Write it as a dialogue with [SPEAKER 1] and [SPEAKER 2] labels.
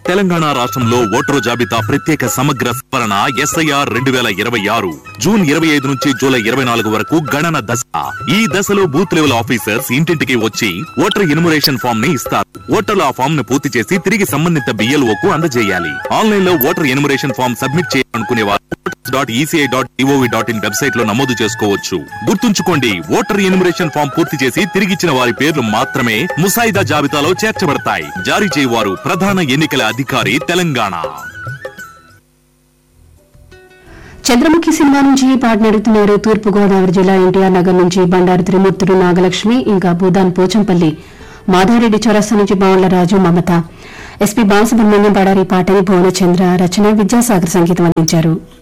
[SPEAKER 1] తెలంగాణ రాష్ట్రంలో ఓటరు జాబితా ప్రత్యేక సమగ్ర సవరణ ఎస్ఐఆర్ రెండు వేల ఇరవై ఆరు జూన్ ఇరవై ఐదు నుంచి జూలై ఇరవై నాలుగు వరకు గణన దశ ఈ దశలో బూత్ లెవెల్ ఆఫీసర్స్ ఇంటింటికి వచ్చి ఓటర్ ఎన్యుమరేషన్ ఫామ్ ని ఇస్తారు ఓటర్లు ఆ ఫామ్ ను పూర్తి చేసి తిరిగి సంబంధిత బిఎల్ఓ కు అందజేయాలి ఆన్లైన్ లో ఓటర్ ఎన్యుమరేషన్ ఫామ్ సబ్మిట్ చేయాలనుకునే వారు dot ECI dot gov dot in website లో నమోదు చేసుకోవచ్చు గుర్తుంచుకోండి ఓటర్ ఎన్యుమరేషన్ ఫామ్ పూర్తి చేసి తిరిగిచ్చిన వారి పేర్లు మాత్రమే ముసాయిదా జాబితాలో చేర్చబడతాయి జారీ చేయవారు ప్రధాన ఎన్నికల అధికారి తెలంగాణ
[SPEAKER 2] చంద్రముఖి సినిమా నుంచి పాట నడుతున్నారు తూర్పు గోదావరి జిల్లా ఎన్టీఆర్ నగర్ నుంచి బండారు త్రిమూర్తుడు నాగలక్ష్మి ఇంకా భూదాన్ పోచంపల్లి మాధవరెడ్డి చౌరస్తా నుంచి బావుల రాజు మమత ఎస్పీ బాలసుబ్రహ్మణ్యం పాడారి పాటని భువనచంద్ర రచన విద్యాసాగర్ సంగీతం అందించారు